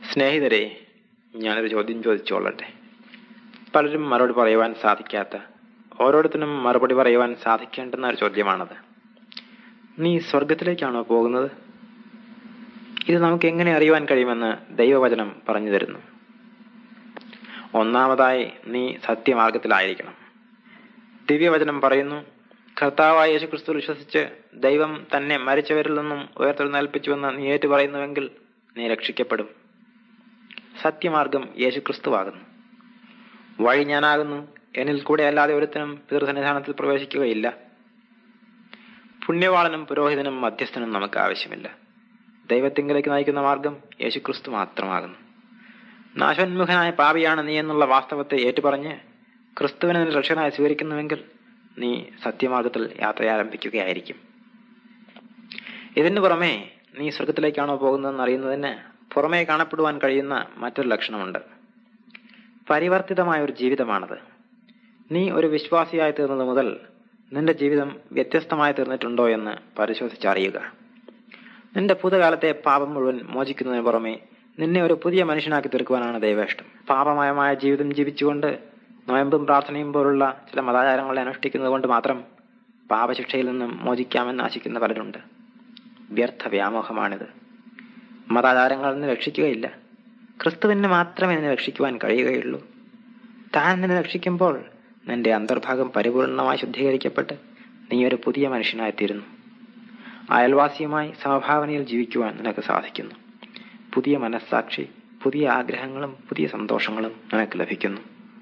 സ്നേഹിതരെ ഞാനൊരു ചോദ്യം ചോദിച്ചോളട്ടെ പലരും മറുപടി പറയുവാൻ സാധിക്കാത്ത ഓരോരുത്തരും മറുപടി പറയുവാൻ സാധിക്കേണ്ടുന്ന ഒരു ചോദ്യമാണത് നീ സ്വർഗത്തിലേക്കാണോ പോകുന്നത് ഇത് നമുക്ക് എങ്ങനെ അറിയുവാൻ കഴിയുമെന്ന് ദൈവവചനം പറഞ്ഞു തരുന്നു ഒന്നാമതായി നീ സത്യമാർഗത്തിലായിരിക്കണം ദിവ്യവചനം പറയുന്നു കർത്താവായ യേശുക്രിസ്തു വിശ്വസിച്ച് ദൈവം തന്നെ മരിച്ചവരിൽ നിന്നും ഉയർത്തെഴുന്നേൽപ്പിച്ചുവെന്ന് നീ ഏറ്റു പറയുന്നുവെങ്കിൽ നീ രക്ഷിക്കപ്പെടും സത്യമാർഗം യേശുക്രിസ്തുവാകുന്നു വഴി ഞാനാകുന്നു എന്നിൽ കൂടെ അല്ലാതെ ഒരുത്തനും പിതൃസന്നിധാനത്തിൽ പ്രവേശിക്കുകയില്ല പുണ്യവാളനും പുരോഹിതനും മധ്യസ്ഥനും നമുക്ക് ആവശ്യമില്ല ദൈവത്തിങ്കിലേക്ക് നയിക്കുന്ന മാർഗം യേശുക്രിസ്തു മാത്രമാകുന്നു നാശോന്മുഖനായ പാപിയാണ് നീ എന്നുള്ള വാസ്തവത്തെ ഏറ്റുപറഞ്ഞ് ക്രിസ്തുവിനെ നിന്റെ രക്ഷകനായി സ്വീകരിക്കുന്നുവെങ്കിൽ നീ സത്യമാർഗത്തിൽ യാത്ര ആരംഭിക്കുകയായിരിക്കും ഇതിനു പുറമെ നീ സ്വർഗത്തിലേക്കാണോ പോകുന്നതെന്ന് അറിയുന്നതിന് പുറമേ കാണപ്പെടുവാൻ കഴിയുന്ന മറ്റൊരു ലക്ഷണമുണ്ട് പരിവർത്തിതമായ ഒരു ജീവിതമാണത് നീ ഒരു വിശ്വാസിയായി തീർന്നത് മുതൽ നിന്റെ ജീവിതം വ്യത്യസ്തമായി തീർന്നിട്ടുണ്ടോ എന്ന് പരിശോധിച്ചറിയുക നിന്റെ ഭൂതകാലത്തെ പാപം മുഴുവൻ മോചിക്കുന്നതിന് പുറമെ നിന്നെ ഒരു പുതിയ മനുഷ്യനാക്കി തീർക്കുവാനാണ് ദൈവേഷ്ടം പാപമയമായ ജീവിതം ജീവിച്ചുകൊണ്ട് നോയമ്പും പ്രാർത്ഥനയും പോലുള്ള ചില മതാചാരങ്ങളെ അനുഷ്ഠിക്കുന്നത് കൊണ്ട് മാത്രം പാപശിക്ഷയിൽ നിന്നും മോചിക്കാമെന്ന് ആശിക്കുന്ന പലരുണ്ട് വ്യർത്ഥ വ്യാമോഹമാണിത് മതാചാരങ്ങളിൽ നിന്ന് രക്ഷിക്കുകയില്ല ക്രിസ്തുവിന് മാത്രമേ നിന്നെ രക്ഷിക്കുവാൻ കഴിയുകയുള്ളൂ താൻ നിന്നെ രക്ഷിക്കുമ്പോൾ നിന്റെ അന്തർഭാഗം പരിപൂർണമായി ശുദ്ധീകരിക്കപ്പെട്ട് നീ ഒരു പുതിയ മനുഷ്യനായിത്തീരുന്നു അയൽവാസിയുമായി സമഭാവനയിൽ ജീവിക്കുവാൻ നിനക്ക് സാധിക്കുന്നു പുതിയ മനസ്സാക്ഷി പുതിയ ആഗ്രഹങ്ങളും പുതിയ സന്തോഷങ്ങളും നിനക്ക് ലഭിക്കുന്നു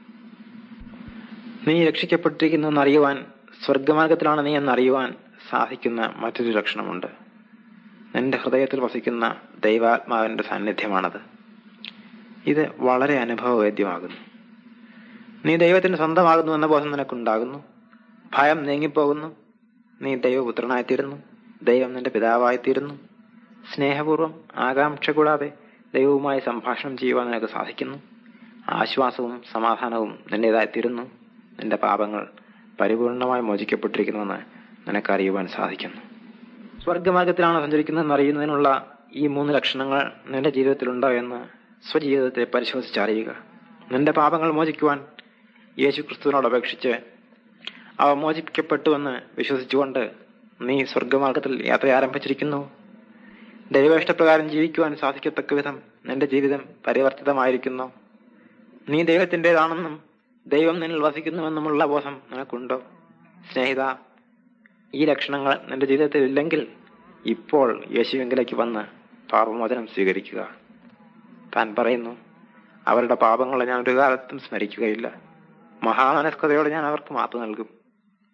നീ രക്ഷിക്കപ്പെട്ടിരിക്കുന്നു എന്നറിയുവാൻ സ്വർഗമാർഗത്തിലാണ് നീ എന്നറിയുവാൻ സാധിക്കുന്ന മറ്റൊരു ലക്ഷണമുണ്ട് നിന്റെ ഹൃദയത്തിൽ വസിക്കുന്ന ദൈവാത്മാവിന്റെ സാന്നിധ്യമാണത് ഇത് വളരെ അനുഭവവേദ്യമാകുന്നു നീ ദൈവത്തിന് സ്വന്തമാകുന്നു എന്ന ബോധം നിനക്കുണ്ടാകുന്നു ഭയം നീങ്ങിപ്പോകുന്നു നീ ദൈവപുത്രനായിത്തീരുന്നു ദൈവം നിന്റെ പിതാവായിത്തീരുന്നു സ്നേഹപൂർവ്വം ആകാംക്ഷ കൂടാതെ ദൈവവുമായി സംഭാഷണം ചെയ്യുവാൻ നിനക്ക് സാധിക്കുന്നു ആശ്വാസവും സമാധാനവും നിന്റേതായിത്തീരുന്നു നിന്റെ പാപങ്ങൾ പരിപൂർണമായി മോചിക്കപ്പെട്ടിരിക്കുന്നുവെന്ന് നിനക്ക് അറിയുവാൻ സാധിക്കുന്നു സ്വർഗമാർഗത്തിലാണ് സഞ്ചരിക്കുന്നതെന്ന് അറിയുന്നതിനുള്ള ഈ മൂന്ന് ലക്ഷണങ്ങൾ നിന്റെ ജീവിതത്തിലുണ്ടോ എന്ന് സ്വജീവിതത്തെ പരിശോധിച്ചറിയുക നിന്റെ പാപങ്ങൾ മോചിക്കുവാൻ യേശു ക്രിസ്തുവിനോട് അപേക്ഷിച്ച് അവ മോചിപ്പിക്കപ്പെട്ടുവെന്ന് വിശ്വസിച്ചുകൊണ്ട് നീ സ്വർഗമാർഗത്തിൽ യാത്ര ആരംഭിച്ചിരിക്കുന്നു ദൈവേഷ്ടപ്രകാരം ജീവിക്കുവാൻ സാധിക്കത്തക്ക വിധം നിന്റെ ജീവിതം പരിവർത്തിതമായിരിക്കുന്നു നീ ദൈവത്തിൻ്റെതാണെന്നും ദൈവം നിന്നിൽ വസിക്കുന്നുവെന്നുമുള്ള ബോധം നിനക്കുണ്ടോ സ്നേഹിത ഈ ലക്ഷണങ്ങൾ നിന്റെ ജീവിതത്തിൽ ഇല്ലെങ്കിൽ ഇപ്പോൾ യേശുവിങ്കിലേക്ക് വന്ന് പാപമോചനം സ്വീകരിക്കുക താൻ പറയുന്നു അവരുടെ പാപങ്ങളെ ഞാൻ ഒരു കാലത്തും സ്മരിക്കുകയില്ല മഹാമനസ്കതയോടെ ഞാൻ അവർക്ക് മാപ്പ് നൽകും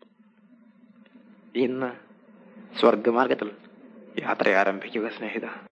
ഇന്ന് സ്വർഗമാർഗത്തിൽ യാത്ര ആരംഭിക്കുക സ്നേഹിത